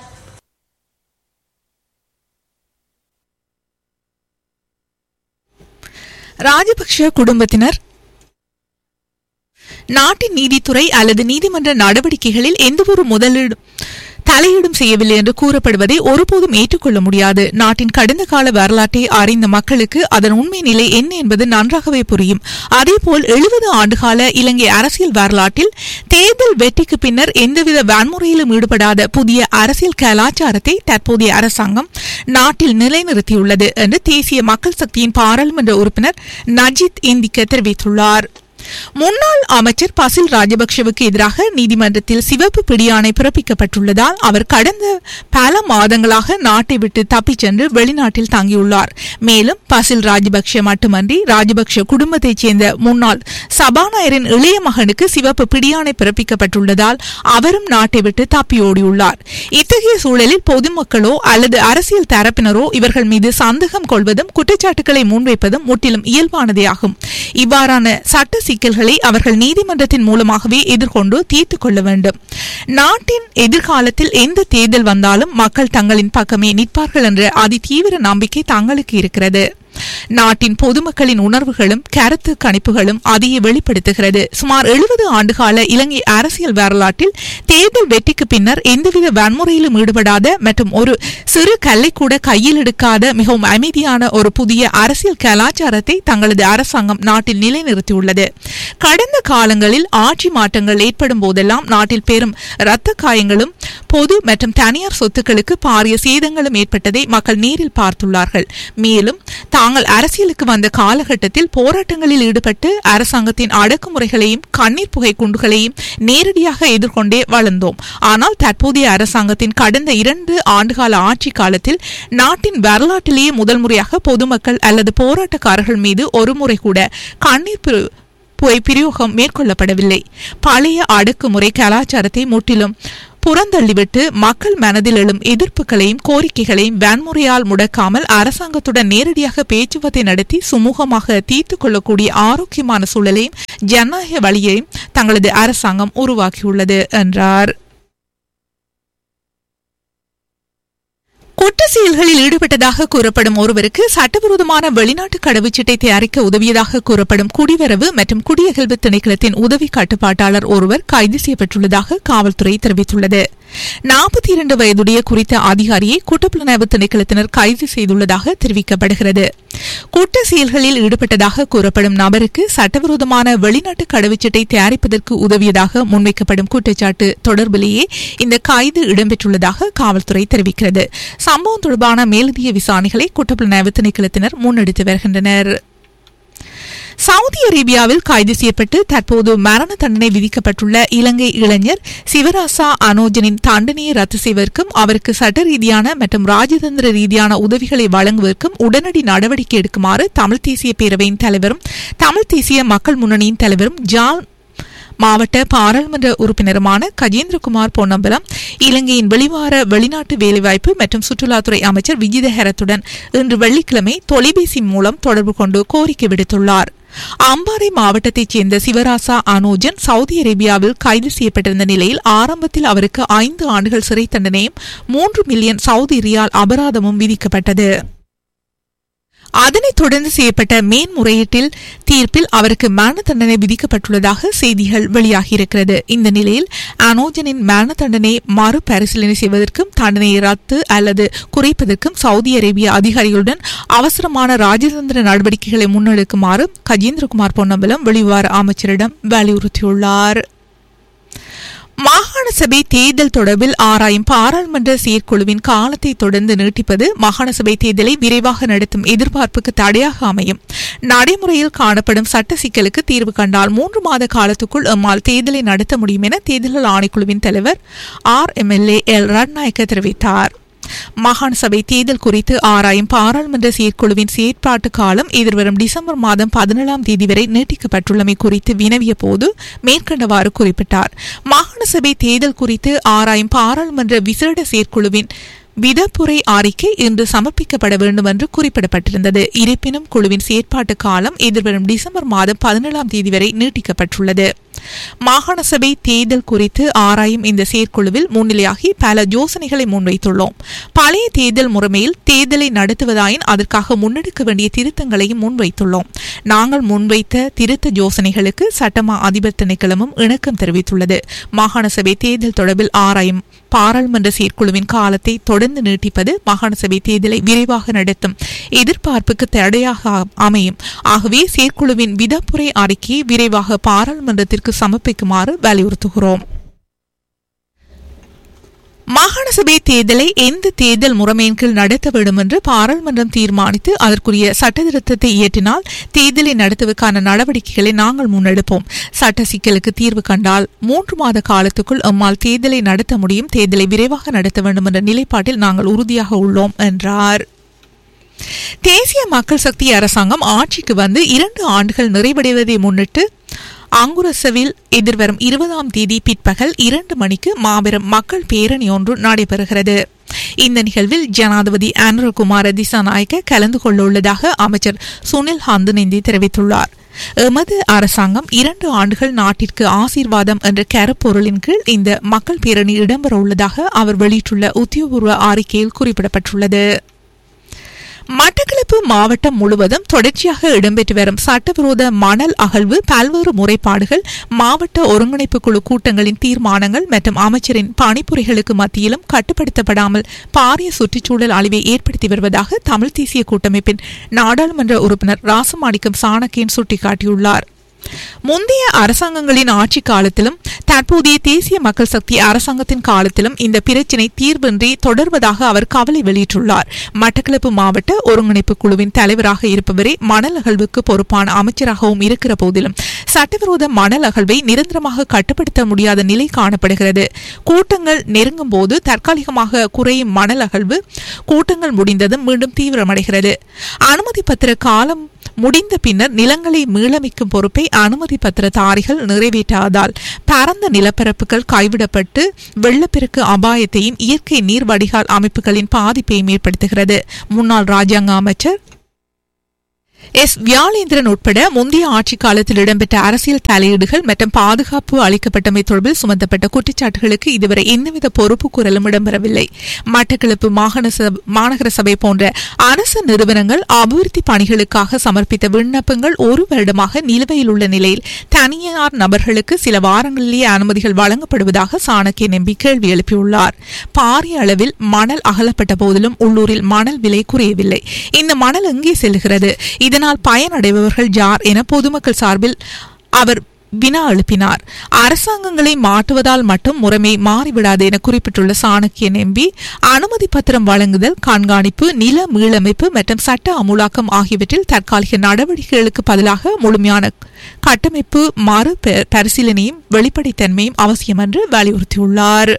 ராஜபக்ஷ குடும்பத்தினர் நாட்டின் நீதித்துறை அல்லது நீதிமன்ற நடவடிக்கைகளில் எந்தவொரு முதலீடு தலையீடும் செய்யவில்லை என்று கூறப்படுவதை ஒருபோதும் ஏற்றுக்கொள்ள முடியாது நாட்டின் கடந்த கால வரலாற்றை அறிந்த மக்களுக்கு அதன் உண்மை நிலை என்ன என்பது நன்றாகவே புரியும் அதேபோல் எழுபது ஆண்டுகால இலங்கை அரசியல் வரலாற்றில் தேர்தல் வெற்றிக்கு பின்னர் எந்தவித வன்முறையிலும் ஈடுபடாத புதிய அரசியல் கலாச்சாரத்தை தற்போதைய அரசாங்கம் நாட்டில் நிலைநிறுத்தியுள்ளது என்று தேசிய மக்கள் சக்தியின் பாராளுமன்ற உறுப்பினர் நஜித் இந்திக்க தெரிவித்துள்ளார் முன்னாள் அமைச்சர் பசில் ராஜபக்ஷவுக்கு எதிராக நீதிமன்றத்தில் சிவப்பு பிடியாணை பிறப்பிக்கப்பட்டுள்ளதால் அவர் கடந்த பல மாதங்களாக நாட்டை விட்டு தப்பிச் சென்று வெளிநாட்டில் தங்கியுள்ளார் மேலும் பசில் ராஜபக்ஷ மட்டுமன்றி ராஜபக்ஷ குடும்பத்தைச் சேர்ந்த முன்னாள் சபாநாயகரின் இளைய மகனுக்கு சிவப்பு பிடியாணை பிறப்பிக்கப்பட்டுள்ளதால் அவரும் நாட்டை விட்டு தப்பியோடியுள்ளார் இத்தகைய சூழலில் பொதுமக்களோ அல்லது அரசியல் தரப்பினரோ இவர்கள் மீது சந்தேகம் கொள்வதும் குற்றச்சாட்டுகளை முன்வைப்பதும் முற்றிலும் இயல்பானதே ஆகும் இவ்வாறான சட்ட சிக்கல்களை அவர்கள் நீதிமன்றத்தின் மூலமாகவே எதிர்கொண்டு தீர்த்துக் கொள்ள வேண்டும் நாட்டின் எதிர்காலத்தில் எந்த தேர்தல் வந்தாலும் மக்கள் தங்களின் பக்கமே நிற்பார்கள் என்ற அதிதீவிர நம்பிக்கை தங்களுக்கு இருக்கிறது நாட்டின் பொதுமக்களின் உணர்வுகளும் கருத்து கணிப்புகளும் அதையே வெளிப்படுத்துகிறது சுமார் எழுபது ஆண்டுகால இலங்கை அரசியல் வரலாற்றில் தேர்தல் வெற்றிக்கு பின்னர் எந்தவித வன்முறையிலும் ஈடுபடாத மற்றும் ஒரு சிறு கல்லை கூட கையில் எடுக்காத மிகவும் அமைதியான ஒரு புதிய அரசியல் கலாச்சாரத்தை தங்களது அரசாங்கம் நாட்டில் நிலைநிறுத்தியுள்ளது கடந்த காலங்களில் ஆட்சி மாற்றங்கள் ஏற்படும் போதெல்லாம் நாட்டில் பெரும் இரத்த காயங்களும் பொது மற்றும் தனியார் சொத்துக்களுக்கு பாரிய சேதங்களும் ஏற்பட்டதை மக்கள் நேரில் பார்த்துள்ளார்கள் மேலும் தாங்கள் அரசியலுக்கு வந்த காலகட்டத்தில் போராட்டங்களில் ஈடுபட்டு அரசாங்கத்தின் அடக்குமுறைகளையும் கண்ணீர் புகை குண்டுகளையும் நேரடியாக எதிர்கொண்டே வளர்ந்தோம் ஆனால் தற்போதைய அரசாங்கத்தின் கடந்த இரண்டு ஆண்டுகால ஆட்சி காலத்தில் நாட்டின் வரலாற்றிலேயே முதல் முறையாக பொதுமக்கள் அல்லது போராட்டக்காரர்கள் மீது ஒருமுறை கூட கண்ணீர் பு- புகை பிரயோகம் மேற்கொள்ளப்படவில்லை பழைய அடக்குமுறை கலாச்சாரத்தை முற்றிலும் புறந்தள்ளிவிட்டு மக்கள் மனதில் எழும் எதிர்ப்புகளையும் கோரிக்கைகளையும் வன்முறையால் முடக்காமல் அரசாங்கத்துடன் நேரடியாக பேச்சுவார்த்தை நடத்தி சுமூகமாக தீர்த்துக் கொள்ளக்கூடிய ஆரோக்கியமான சூழலையும் ஜனநாயக வழியையும் தங்களது அரசாங்கம் உருவாக்கியுள்ளது என்றார் குற்ற செயல்களில் ஈடுபட்டதாக கூறப்படும் ஒருவருக்கு சட்டவிரோதமான வெளிநாட்டு கடவுச்சீட்டை தயாரிக்க உதவியதாக கூறப்படும் குடிவரவு மற்றும் குடியகல்வு திணைக்களத்தின் உதவி கட்டுப்பாட்டாளர் ஒருவர் கைது செய்யப்பட்டுள்ளதாக காவல்துறை தெரிவித்துள்ளது நாற்பத்தி இரண்டு வயதுடைய குறித்த அதிகாரியை குற்றப்புலனாய்வு திணைக்களத்தினர் கைது செய்துள்ளதாக தெரிவிக்கப்படுகிறது குற்ற செயல்களில் ஈடுபட்டதாக கூறப்படும் நபருக்கு சட்டவிரோதமான வெளிநாட்டு கடவுச்சீட்டை தயாரிப்பதற்கு உதவியதாக முன்வைக்கப்படும் குற்றச்சாட்டு தொடர்பிலேயே இந்த கைது இடம்பெற்றுள்ளதாக காவல்துறை தெரிவிக்கிறது சம்பவம் தொடர்பான மேலதிக விசாரணைகளை குற்றப்புலனாய்வு திணைக்களத்தினர் முன்னெடுத்து வருகின்றனர் சவுதி அரேபியாவில் கைது செய்யப்பட்டு தற்போது மரண தண்டனை விதிக்கப்பட்டுள்ள இலங்கை இளைஞர் சிவராசா அனோஜனின் தண்டனையை ரத்து செய்வதற்கும் அவருக்கு சட்ட ரீதியான மற்றும் ராஜதந்திர ரீதியான உதவிகளை வழங்குவதற்கும் உடனடி நடவடிக்கை எடுக்குமாறு தமிழ் தேசிய பேரவையின் தலைவரும் தமிழ் தேசிய மக்கள் முன்னணியின் தலைவரும் ஜான் மாவட்ட பாராளுமன்ற உறுப்பினருமான கஜேந்திரகுமார் பொன்னம்பலம் இலங்கையின் வெளிவார வெளிநாட்டு வேலைவாய்ப்பு மற்றும் சுற்றுலாத்துறை அமைச்சர் விஜித ஹெரத்துடன் இன்று வெள்ளிக்கிழமை தொலைபேசி மூலம் தொடர்பு கொண்டு கோரிக்கை விடுத்துள்ளார் அம்பாறை மாவட்டத்தைச் சேர்ந்த சிவராசா அனோஜன் சவுதி அரேபியாவில் கைது செய்யப்பட்டிருந்த நிலையில் ஆரம்பத்தில் அவருக்கு ஐந்து ஆண்டுகள் சிறை தண்டனையும் மூன்று மில்லியன் சவுதி ரியால் அபராதமும் விதிக்கப்பட்டது அதனைத் தொடர்ந்து செய்யப்பட்ட மேன்முறையீட்டில் தீர்ப்பில் அவருக்கு மரண தண்டனை விதிக்கப்பட்டுள்ளதாக செய்திகள் வெளியாகியிருக்கிறது இந்த நிலையில் அனோஜனின் மரண தண்டனை மறுபரிசீலனை செய்வதற்கும் தண்டனையை ரத்து அல்லது குறைப்பதற்கும் சவுதி அரேபிய அதிகாரிகளுடன் அவசரமான ராஜதந்திர நடவடிக்கைகளை முன்னெடுக்குமாறு கஜேந்திரகுமார் பொன்னம்பலம் வெளிவார அமைச்சரிடம் வலியுறுத்தியுள்ளார் மாகாண சபை தேர்தல் தொடர்பில் ஆராயும் பாராளுமன்ற செயற்குழுவின் காலத்தை தொடர்ந்து நீட்டிப்பது மாகாண சபை தேர்தலை விரைவாக நடத்தும் எதிர்பார்ப்புக்கு தடையாக அமையும் நடைமுறையில் காணப்படும் சட்ட சிக்கலுக்கு தீர்வு கண்டால் மூன்று மாத காலத்துக்குள் எம்மால் தேர்தலை நடத்த முடியும் என தேர்தல்கள் ஆணைக்குழுவின் தலைவர் ஆர் எம்எல்ஏ எல் ரட்நாயக்க தெரிவித்தார் மாகாண சபை தேர்தல் குறித்து ஆராயும் பாராளுமன்ற செயற்குழுவின் செயற்பாட்டு காலம் எதிர்வரும் டிசம்பர் மாதம் பதினேழாம் தேதி வரை நீட்டிக்கப்பட்டுள்ளமை குறித்து வினவிய போது மேற்கண்டவாறு குறிப்பிட்டார் மாகாண சபை தேர்தல் குறித்து ஆராயும் பாராளுமன்ற விசேட செயற்குழுவின் விதப்புரை அறிக்கை இன்று சமர்ப்பிக்கப்பட வேண்டும் என்று குறிப்பிடப்பட்டிருந்தது இருப்பினும் குழுவின் செயற்பாட்டு காலம் எதிர்வரும் டிசம்பர் மாதம் பதினேழாம் தேதி வரை நீட்டிக்கப்பட்டுள்ளது மாகாண சபை தேர்தல் குறித்து ஆராயும் இந்த செயற்குழுவில் முன்னிலையாகி பல யோசனைகளை முன்வைத்துள்ளோம் பழைய தேர்தல் முறைமையில் தேர்தலை நடத்துவதாயின் அதற்காக முன்னெடுக்க வேண்டிய திருத்தங்களையும் முன்வைத்துள்ளோம் நாங்கள் முன்வைத்த திருத்த யோசனைகளுக்கு சட்டமா அதிபர் திணைக்களமும் இணக்கம் தெரிவித்துள்ளது மாகாண சபை தேர்தல் தொடர்பில் ஆராயும் பாராளுமன்ற செயற்குழுவின் காலத்தை தொடர்ந்து நீட்டிப்பது மாகாண சபை தேர்தலை விரைவாக நடத்தும் எதிர்பார்ப்புக்கு தடையாக அமையும் ஆகவே செயற்குழுவின் விதப்புரை அறிக்கையை விரைவாக பாராளுமன்றத்திற்கு சமர்ப்பிக்குமாறு வலியுறுத்துகிறோம் மாகாண சபை தேர்தலை எந்த தேர்தல் முறைமையின் கீழ் நடத்த வேண்டும் என்று பாராளுமன்றம் தீர்மானித்து அதற்குரிய சட்டத்திருத்தத்தை இயற்றினால் தேர்தலை நடத்துவதற்கான நடவடிக்கைகளை நாங்கள் முன்னெடுப்போம் சட்ட சிக்கலுக்கு தீர்வு கண்டால் மூன்று மாத காலத்துக்குள் எம்மால் தேர்தலை நடத்த முடியும் தேர்தலை விரைவாக நடத்த வேண்டும் என்ற நிலைப்பாட்டில் நாங்கள் உறுதியாக உள்ளோம் என்றார் தேசிய மக்கள் சக்தி அரசாங்கம் ஆட்சிக்கு வந்து இரண்டு ஆண்டுகள் நிறைவடைவதை முன்னிட்டு அங்குரசவில் எதிர்வரும் இருபதாம் தேதி பிற்பகல் இரண்டு மணிக்கு மாபெரும் மக்கள் பேரணி ஒன்று நடைபெறுகிறது இந்த நிகழ்வில் ஜனாதிபதி ஆனரகுமார திசாநாயக்க கலந்து கொள்ள உள்ளதாக அமைச்சர் சுனில் ஹந்தனிந்தி தெரிவித்துள்ளார் எமது அரசாங்கம் இரண்டு ஆண்டுகள் நாட்டிற்கு ஆசீர்வாதம் என்ற கருப்பொருளின் கீழ் இந்த மக்கள் பேரணி இடம்பெற உள்ளதாக அவர் வெளியிட்டுள்ள உத்தியோகபூர்வ அறிக்கையில் குறிப்பிடப்பட்டுள்ளது மட்டக்களப்பு மாவட்டம் முழுவதும் தொடர்ச்சியாக இடம்பெற்று வரும் சட்டவிரோத மணல் அகழ்வு பல்வேறு முறைப்பாடுகள் மாவட்ட ஒருங்கிணைப்பு குழு கூட்டங்களின் தீர்மானங்கள் மற்றும் அமைச்சரின் பணிப்புரைகளுக்கு மத்தியிலும் கட்டுப்படுத்தப்படாமல் பாரிய சுற்றுச்சூழல் அழிவை ஏற்படுத்தி வருவதாக தமிழ் தேசிய கூட்டமைப்பின் நாடாளுமன்ற உறுப்பினர் ராசமாணிக்கம் சாணக்கியன் சுட்டிக்காட்டியுள்ளார் முந்தைய அரசாங்கங்களின் ஆட்சி காலத்திலும் தற்போதைய தேசிய மக்கள் சக்தி அரசாங்கத்தின் காலத்திலும் இந்த பிரச்சினை தீர்வின்றி தொடர்வதாக அவர் கவலை வெளியிட்டுள்ளார் மட்டக்களப்பு மாவட்ட ஒருங்கிணைப்பு குழுவின் தலைவராக இருப்பவரே மணல் அகழ்வுக்கு பொறுப்பான அமைச்சராகவும் இருக்கிற போதிலும் சட்டவிரோத மணல் அகழ்வை நிரந்தரமாக கட்டுப்படுத்த முடியாத நிலை காணப்படுகிறது கூட்டங்கள் நெருங்கும் போது தற்காலிகமாக குறையும் மணல் அகழ்வு கூட்டங்கள் முடிந்ததும் மீண்டும் தீவிரமடைகிறது அனுமதி பத்திர காலம் முடிந்த பின்னர் நிலங்களை மீளமைக்கும் பொறுப்பை அனுமதி பத்திரதாரிகள் நிறைவேற்றாததால் பரந்த நிலப்பரப்புகள் கைவிடப்பட்டு வெள்ளப்பெருக்கு அபாயத்தையும் இயற்கை நீர் வடிகால் அமைப்புகளின் பாதிப்பையும் ஏற்படுத்துகிறது முன்னாள் ராஜாங்க அமைச்சர் எஸ் வியாளேந்திரன் உட்பட முந்தைய ஆட்சி காலத்தில் இடம்பெற்ற அரசியல் தலையீடுகள் மற்றும் பாதுகாப்பு அளிக்கப்பட்டமை தொடர்பில் சுமத்தப்பட்ட குற்றச்சாட்டுகளுக்கு இதுவரை எந்தவித பொறுப்பு குரலும் இடம்பெறவில்லை மட்டக்களப்பு மாகாண சப- மாநகர சபை போன்ற அரசு நிறுவனங்கள் அபிவிருத்தி பணிகளுக்காக சமர்ப்பித்த விண்ணப்பங்கள் ஒரு வருடமாக நிலுவையில் உள்ள நிலையில் தனியார் நபர்களுக்கு சில வாரங்களிலேயே அனுமதிகள் வழங்கப்படுவதாக சாணக்கிய நம்பி கேள்வி எழுப்பியுள்ளார் பாரிய அளவில் மணல் அகலப்பட்ட போதிலும் உள்ளூரில் மணல் விலை குறையவில்லை இந்த மணல் எங்கே செல்கிறது இதனால் பயனடைபவர்கள் யார் என பொதுமக்கள் சார்பில் அவர் வினா எழுப்பினார் அரசாங்கங்களை மாற்றுவதால் மட்டும் முறைமை மாறிவிடாது என குறிப்பிட்டுள்ள சாணக்கியன் எம்பி அனுமதி பத்திரம் வழங்குதல் கண்காணிப்பு நில மீளமைப்பு மற்றும் சட்ட அமுலாக்கம் ஆகியவற்றில் தற்காலிக நடவடிக்கைகளுக்கு பதிலாக முழுமையான கட்டமைப்பு மறு ப- பரிசீலனையும் வெளிப்படைத்தன்மையும் அவசியம் என்று வலியுறுத்தியுள்ளார்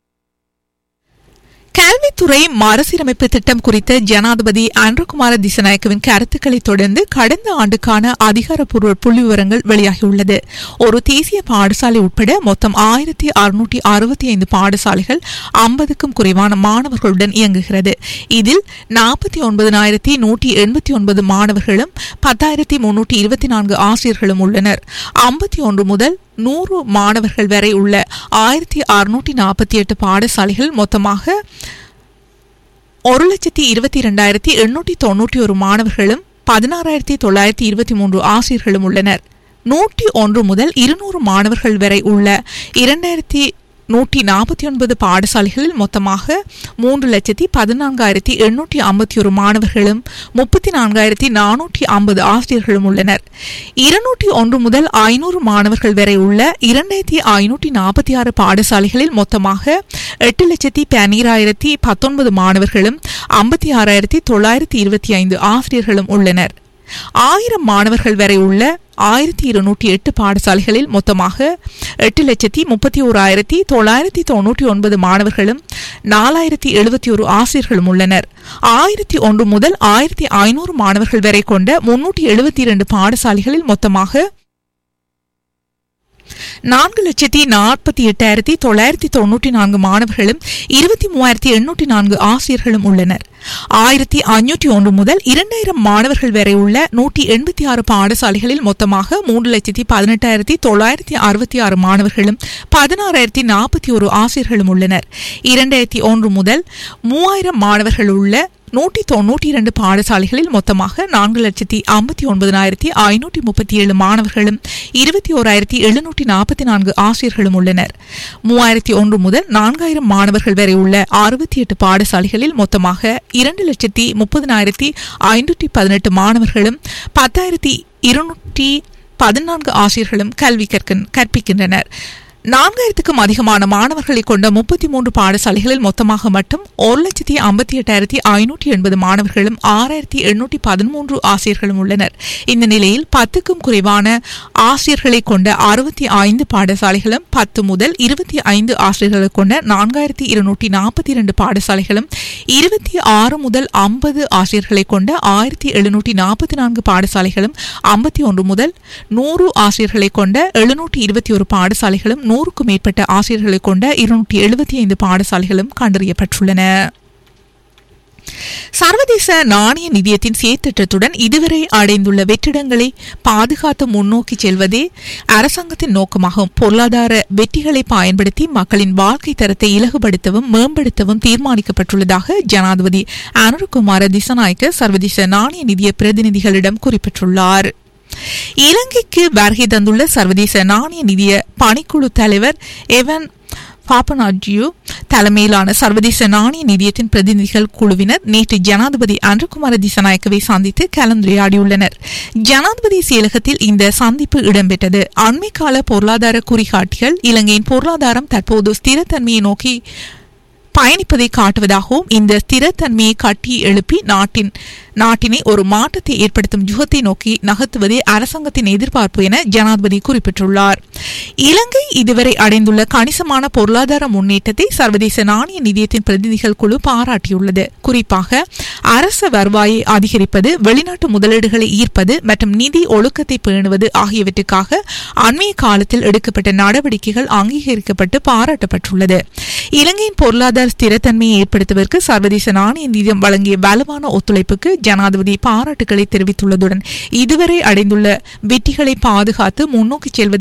கல்வித்துறை மறுசீரமைப்பு திட்டம் குறித்த ஜனாதிபதி அன்றகுமார திசநாயக்கவின் கருத்துக்களை தொடர்ந்து கடந்த ஆண்டுக்கான அதிகாரப்பூர்வ புள்ளிவிவரங்கள் வெளியாகியுள்ளது ஒரு தேசிய பாடசாலை உட்பட மொத்தம் ஆயிரத்தி அறுநூற்றி அறுபத்தி ஐந்து பாடசாலைகள் ஐம்பதுக்கும் குறைவான மாணவர்களுடன் இயங்குகிறது இதில் நாற்பத்தி ஒன்பதனாயிரத்தி நூற்றி எண்பத்தி ஒன்பது மாணவர்களும் பத்தாயிரத்தி முன்னூற்றி இருபத்தி நான்கு ஆசிரியர்களும் உள்ளனர் ஐம்பத்தி ஒன்று முதல் நூறு மாணவர்கள் வரை உள்ள ஆயிரத்தி அறுநூற்றி நாற்பத்தி எட்டு பாடசாலைகள் மொத்தமாக ஒரு லட்சத்தி இருபத்தி இரண்டாயிரத்தி எண்ணூற்றி தொன்னூற்றி ஒரு மாணவர்களும் பதினாறாயிரத்தி தொள்ளாயிரத்தி இருபத்தி மூன்று ஆசிரியர்களும் உள்ளனர் நூற்றி ஒன்று முதல் இருநூறு மாணவர்கள் வரை உள்ள இரண்டாயிரத்தி நூற்றி நாற்பத்தி ஒன்பது பாடசாலைகளில் மொத்தமாக மூன்று லட்சத்தி பதினான்காயிரத்தி எண்ணூற்றி ஐம்பத்தி ஒரு மாணவர்களும் முப்பத்தி நான்காயிரத்தி நானூற்றி ஐம்பது ஆசிரியர்களும் உள்ளனர் இருநூற்றி ஒன்று முதல் ஐநூறு மாணவர்கள் வரை உள்ள இரண்டாயிரத்தி ஐநூற்றி நாற்பத்தி ஆறு பாடசாலைகளில் மொத்தமாக எட்டு லட்சத்தி பன்னிராயிரத்தி பத்தொன்பது மாணவர்களும் ஐம்பத்தி ஆறாயிரத்தி தொள்ளாயிரத்தி இருபத்தி ஐந்து ஆசிரியர்களும் உள்ளனர் ஆயிரம் மாணவர்கள் வரை உள்ள ஆயிரத்தி இருநூற்றி எட்டு பாடசாலைகளில் மொத்தமாக எட்டு லட்சத்தி முப்பத்தி ஓராயிரத்தி தொள்ளாயிரத்தி தொன்னூற்றி ஒன்பது மாணவர்களும் நாலாயிரத்தி எழுபத்தி ஒரு ஆசிரியர்களும் உள்ளனர் ஆயிரத்தி ஒன்று முதல் ஆயிரத்தி ஐநூறு மாணவர்கள் வரை கொண்ட முன்னூற்றி எழுபத்தி இரண்டு பாடசாலைகளில் மொத்தமாக நான்கு லட்சத்தி நாற்பத்தி எட்டாயிரத்தி தொள்ளாயிரத்தி தொன்னூற்றி நான்கு மாணவர்களும் இருபத்தி மூவாயிரத்தி எண்ணூற்றி நான்கு ஆசிரியர்களும் உள்ளனர் ஆயிரத்தி ஐநூற்றி ஒன்று முதல் இரண்டாயிரம் மாணவர்கள் வரை உள்ள நூற்றி எண்பத்தி ஆறு பாடசாலைகளில் மொத்தமாக மூன்று லட்சத்தி பதினெட்டாயிரத்தி தொள்ளாயிரத்தி அறுபத்தி ஆறு மாணவர்களும் பதினாறாயிரத்தி நாற்பத்தி ஒரு ஆசிரியர்களும் உள்ளனர் இரண்டாயிரத்தி ஒன்று முதல் மூவாயிரம் மாணவர்கள் உள்ள நூற்றி தொன்னூற்றி இரண்டு பாடசாலைகளில் மொத்தமாக நான்கு லட்சத்தி ஐம்பத்தி ஒன்பதாயிரத்தி ஐநூற்றி முப்பத்தி ஏழு மாணவர்களும் இருபத்தி ஓராயிரத்தி எழுநூற்றி நாற்பத்தி நான்கு ஆசிரியர்களும் உள்ளனர் மூவாயிரத்தி ஒன்று முதல் நான்காயிரம் மாணவர்கள் வரை உள்ள அறுபத்தி எட்டு பாடசாலைகளில் மொத்தமாக இரண்டு லட்சத்தி முப்பதினாயிரத்தி ஐநூற்றி பதினெட்டு மாணவர்களும் பத்தாயிரத்தி இருநூற்றி பதினான்கு ஆசிரியர்களும் கல்வி கற்க கற்பிக்கின்றனர் நான்காயிரத்துக்கும் அதிகமான மாணவர்களை கொண்ட முப்பத்தி மூன்று பாடசாலைகளில் மொத்தமாக மட்டும் ஒரு லட்சத்தி ஐம்பத்தி எட்டாயிரத்தி ஐநூற்றி எண்பது மாணவர்களும் ஆறாயிரத்தி எண்ணூற்றி பதிமூன்று ஆசிரியர்களும் உள்ளனர் இந்த நிலையில் பத்துக்கும் குறைவான ஆசிரியர்களை கொண்ட அறுபத்தி ஐந்து பாடசாலைகளும் பத்து முதல் இருபத்தி ஐந்து ஆசிரியர்களை கொண்ட நான்காயிரத்தி இருநூற்றி நாற்பத்தி இரண்டு பாடசாலைகளும் இருபத்தி ஆறு முதல் ஐம்பது ஆசிரியர்களை கொண்ட ஆயிரத்தி எழுநூற்றி நாற்பத்தி நான்கு பாடசாலைகளும் ஐம்பத்தி ஒன்று முதல் நூறு ஆசிரியர்களை கொண்ட எழுநூற்றி இருபத்தி ஒரு பாடசாலைகளும் நூறுக்கும் மேற்பட்ட ஆசிரியர்களை கொண்ட இருநூற்றி எழுபத்தி ஐந்து பாடசாலைகளும் கண்டறியப்பட்டுள்ளன சர்வதேச நாணய நிதியத்தின் செயற்திட்டத்துடன் இதுவரை அடைந்துள்ள வெற்றிடங்களை பாதுகாத்து முன்னோக்கி செல்வதே அரசாங்கத்தின் நோக்கமாகும் பொருளாதார வெற்றிகளை பயன்படுத்தி மக்களின் வாழ்க்கை தரத்தை இலகுபடுத்தவும் மேம்படுத்தவும் தீர்மானிக்கப்பட்டுள்ளதாக ஜனாதிபதி அனுர்குமார திசநாயக்க சர்வதேச நாணய நிதிய பிரதிநிதிகளிடம் குறிப்பிட்டுள்ளார் இலங்கைக்கு வருகை தந்துள்ள சர்வதேச நாணய நிதிய பணிக்குழு தலைவர் எவன் பாப்பனாஜியோ தலைமையிலான சர்வதேச நாணய நிதியத்தின் பிரதிநிதிகள் குழுவினர் நேற்று ஜனாதிபதி அன்றுகுமார திசநாயக்கவை சந்தித்து கலந்துரையாடியுள்ளனர் ஜனாதிபதி செயலகத்தில் இந்த சந்திப்பு இடம்பெற்றது அண்மை கால பொருளாதார குறிகாட்டிகள் இலங்கையின் பொருளாதாரம் தற்போது ஸ்திரத்தன்மையை நோக்கி பயணிப்பதை காட்டுவதாகவும் இந்த ஸ்திரத்தன்மையை கட்டி எழுப்பி நாட்டின் நாட்டினை ஒரு மாற்றத்தை ஏற்படுத்தும் யுகத்தை நோக்கி நகர்த்துவதே அரசாங்கத்தின் எதிர்பார்ப்பு என ஜனாதிபதி குறிப்பிட்டுள்ளார் இலங்கை இதுவரை அடைந்துள்ள கணிசமான பொருளாதார முன்னேற்றத்தை சர்வதேச நாணய நிதியத்தின் பிரதிநிதிகள் குழு பாராட்டியுள்ளது குறிப்பாக அரச வருவாயை அதிகரிப்பது வெளிநாட்டு முதலீடுகளை ஈர்ப்பது மற்றும் நிதி ஒழுக்கத்தை பேணுவது ஆகியவற்றுக்காக அண்மைய காலத்தில் எடுக்கப்பட்ட நடவடிக்கைகள் அங்கீகரிக்கப்பட்டு பாராட்டப்பட்டுள்ளது இலங்கையின் பொருளாதார ஸ்திரத்தன்மையை ஏற்படுத்துவதற்கு சர்வதேச நாணய நிதியம் வழங்கிய வலுவான ஒத்துழைப்புக்கு ஜனாதிபதி பாராட்டுகளை தெரிவித்துள்ளதுடன் இதுவரை அடைந்துள்ள வெற்றிகளை பாதுகாத்து முன்னோக்கி செல்வது